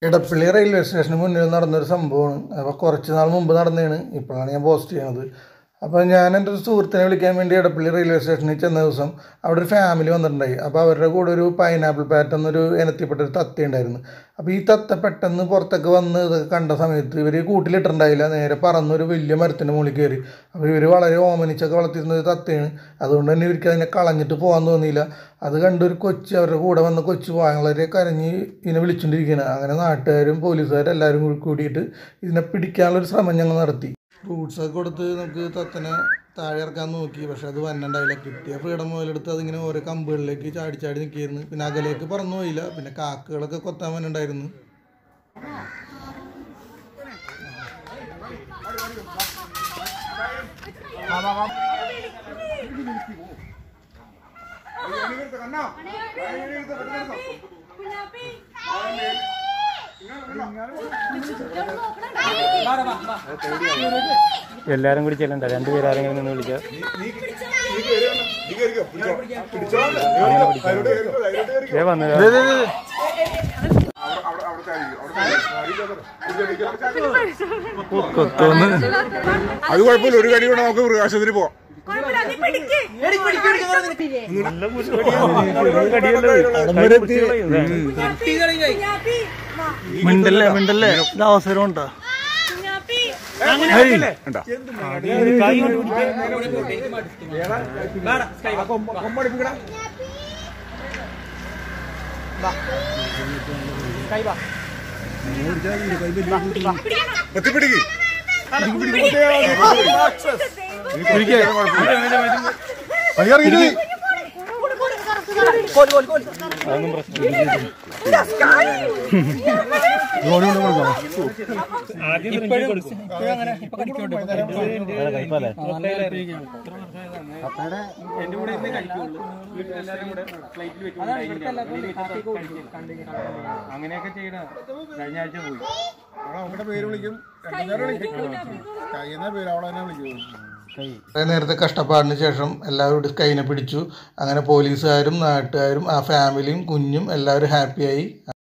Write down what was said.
Edappally railway സ്റ്റേഷന് മുന്നിൽ നടന്നൊരു സംഭവമാണ് അപ്പോൾ കുറച്ച് നാൾ മുമ്പ് നടന്നതാണ് ഇപ്പോഴാണ് ഞാൻ പോസ്റ്റ് ചെയ്യണത് അപ്പോൾ ഞാൻ എൻ്റെ ഒരു സുഹൃത്തിനെ വിളിക്കാൻ വേണ്ടി ഇടപ്പള്ളി റെയിൽവേ സ്റ്റേഷനിൽ ചെന്ന ദിവസം അവിടെ ഒരു ഫാമിലി വന്നിട്ടുണ്ടായി അപ്പോൾ അവരുടെ കൂടെ ഒരു പൈനാപ്പിൾ പാറ്റ് എന്നൊരു ഇനത്തിൽപ്പെട്ട ഒരു തത്ത ഉണ്ടായിരുന്നു അപ്പോൾ ഈ തത്ത പെട്ടെന്ന് പുറത്തൊക്കെ വന്ന് ഇതൊക്കെ കണ്ട സമയത്ത് ഇവർ കൂട്ടിലിട്ടുണ്ടായില്ല നേരെ പറന്നൊരു വലിയ മരത്തിൻ്റെ മുകളിൽ കയറി അപ്പോൾ ഇവർ വളരെ ഓമനിച്ചൊക്കെ വളർത്തിയിരുന്ന ഒരു തത്തയാണ് അതുകൊണ്ട് തന്നെ ഇവർക്ക് അതിനെ കളഞ്ഞിട്ട് പോകാൻ തോന്നിയില്ല അത് കണ്ട് ഒരു കൊച്ച് അവരുടെ കൂടെ വന്ന കൊച്ച് വളരെ കരഞ്ഞ് ഇതിനെ വിളിച്ചുകൊണ്ടിരിക്കുകയാണ് അങ്ങനെ നാട്ടുകാരും പോലീസുകാരും എല്ലാവരും കൂടി കൂടിയിട്ട് ഇതിനെ പിടിക്കാനുള്ളൊരു ശ്രമം ഞങ്ങൾ നടത്തി ഫ്രൂട്ട്സൊക്കെ കൊടുത്ത് നമുക്ക് തത്തനെ താഴെ ഇറക്കാൻ നോക്കി പക്ഷെ അത് വന്നണ്ടായില്ല കിട്ടിയ ഫ്രീഡം മുതലെടുത്ത് അതിങ്ങനെ ഓരോ കമ്പുകളിലേക്ക് ചാടി ചാടി നിൽക്കുകയായിരുന്നു പിന്നെ അകലേക്ക് പറന്നു പോയില്ല പിന്നെ കാക്കകളൊക്കെ കൊത്താൻ വന്നിട്ടുണ്ടായിരുന്നു എല്ലാരും കൂടി ചെല്ലണ്ട രണ്ടുപേരും ആരെങ്കിലും നിന്ന് വിളിക്കുക ദേ വന്നു കൊത്തോന്ന് അത് കുഴപ്പമില്ല ഒരു കടി കൊണ്ട് നമുക്ക് മൃഗാശുപത്രി പോവാം മിണ്ടല്ലേ മിണ്ടല്ലേ ഇത് അവസരം ഉണ്ടോ ഉണ്ടാ എത്തിപ്പിടിക്ക് അങ്ങനെയൊക്കെ ചെയ്യണ കഴിഞ്ഞ ആഴ്ച പോയി അവളുടെ പേര് വിളിക്കും രണ്ടുപേരെ വിളിക്കും കഴിയുന്ന പേര് അവളെ തന്നെ വിളിക്കും കുറേ നേരത്തെ കഷ്ടപ്പാടിന് ശേഷം എല്ലാവരും കൈനെ പിടിച്ചു അങ്ങനെ പോലീസുകാരും നാട്ടുകാരും ആ ഫാമിലിയും കുഞ്ഞും എല്ലാവരും ഹാപ്പിയായി